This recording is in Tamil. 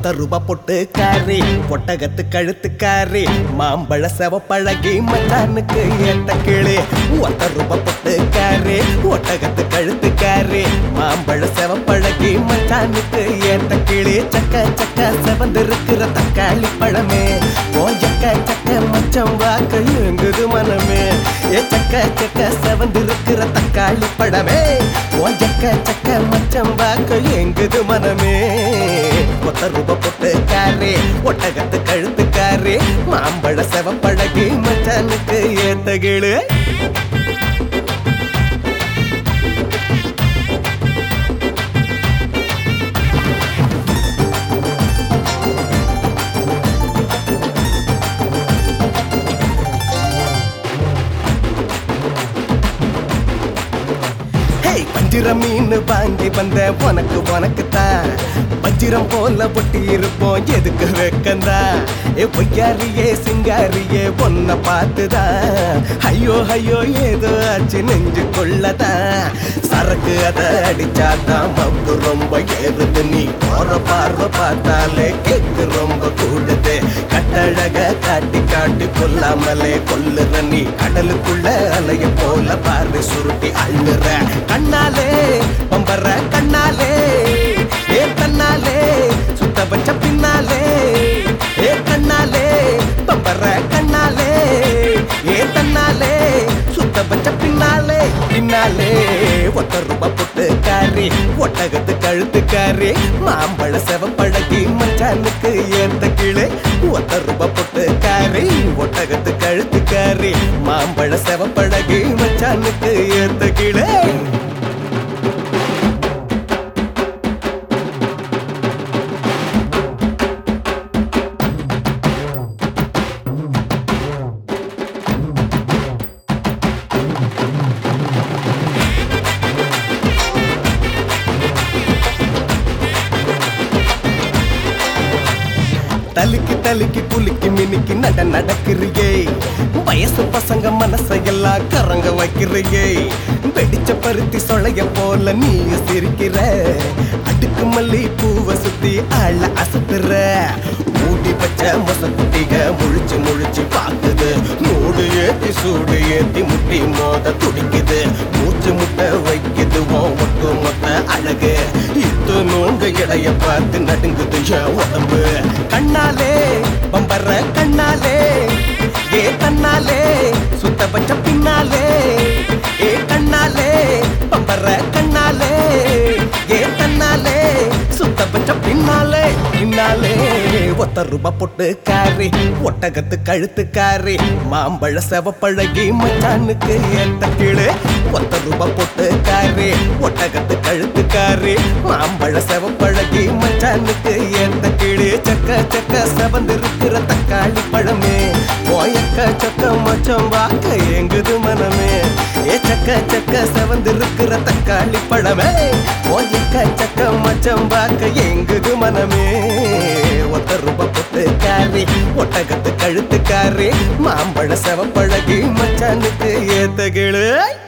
ஒத்த ரூபா பொட்டு காரி ஒட்டகத்து கழுத்து காரி மாம்பழ செவ பழகி மச்சானுக்கு ஏத்த கிளி ஒத்த ரூபா பொட்டு காரி ஒட்டகத்து கழுத்து காரி மாம்பழ செவ பழகி மச்சானுக்கு ஏத்த கிளி சக்க சக்க செவந்திருக்கிற தக்காளி பழமே ஓ சக்க சக்க மச்சம் வாக்க எங்குது மனமே ஏ சக்க சக்க செவந்திருக்கிற தக்காளி பழமே ஓ சக்க சக்க மச்சம் வாக்க எங்குது மனமே ஒத்த ரூப பொட்டு காரே ஒட்டகத்து கழுத்து காரே மாம்பழ செவ பழகி மச்சானுக்கு ஏத்த கிளு ஹேய் பஞ்சிரம் மீன் வாங்கி வந்த உனக்கு உனக்கு தான் பஞ்சிரம் போல பொட்டி இருப்போம் எதுக்கு வெக்கந்தா ஏ பொய்யாரியே சிங்காரியே பொண்ண பார்த்துதான் ஐயோ ஐயோ ஏதோ ஆச்சு நெஞ்சு கொள்ளதான் சரக்கு அதை அடிச்சாதான் மப்பு ரொம்ப ஏறுது நீ போற பார்வை பார்த்தாலே கேக்கு ரொம்ப கூடுது கட்டழக காட்டி காட்டி கொல்லாமலே கொல்லுற நீ கடலுக்குள்ள அலைய போல பார்வை சுருட்டி அள்ளுற கண்ணாலே பம்பற கண்ணாலே ஏ கண்ணாலே சுத்த வச்ச பின்னாலே ஏ கண்ணாலே பம்பற கண்ணாலே ஏ தன்னாலே சுத்த வச்ச பின்னாலே பின்னாலே ஒத்த ரூபா பொட்டு காரி ஒட்டகத்து கழுத்து காரி மாம்பழ செவ பழகி மச்சானுக்கு ஏத்த கிளே ஒத்த ரூபா பொட்டு காரி ஒட்டகத்து கழுத்து காரி மாம்பழ செவ பழகி மச்சானுக்கு ஏத்த கிளே தலுக்கி தலுக்கி குலுக்கி மினுக்கி நட நடக்கிறியே வயசு பசங்க மனசையெல்லாம் கரங்க வைக்கிறியே வெடிச்ச பருத்தி சொலைய போல நீ சிரிக்கிற அடுக்கு மல்லி பூவை சுத்தி ஆள அசத்துற மூடி வச்ச மொசக்குட்டிக முழிச்சு முழிச்சு பாக்குது மூடு ஏத்தி சூடு ஏத்தி முட்டி மோத துடிக்குது மூச்சு முட்டை வைக்குது ஓ ஒட்டு மொத்த அழகு இத்து நோங்க இடைய பார்த்து நடுங்குது என் உடம்பு கண்ணாலே பம்பர கண்ணாலே ஏ கண்ணாலே சுத்த பச்ச பின்னாலே ஏ கண்ணாலே பம்பர கண்ணாலே ஏ கண்ணாலே சுத்த பச்ச பின்னாலே பின்னாலே ஒத்த ரூபா பொட்டு காரி ஒட்டகத்து கழுத்து காரி மாம்பழ செவ பழகி மச்சானுக்கு ஏத்த கீழே ஒத்த ரூபா பொட்டு காரி ஒட்டகத்து கழுத்து காரி மாம்பழ செவ பழகி மச்சானுக்கு ஏத்த கீழே சக்க சக்க செவந்திருக்கிற தக்காளி பழமே போயக்க சக்க மச்சம் வாக்க எங்குது மனமே ஏ சக்க சக்க செவந்திருக்கிற தக்காளி பழமே போயக்க சக்க மச்சம் வாக்க எங்குது மனமே ஒத்த ரூபா பொட்டு காரி ஒட்டகத்து கழுத்து காரி மாம்பழ செவ பழகி மச்சானுக்கு ஏத்த கிளு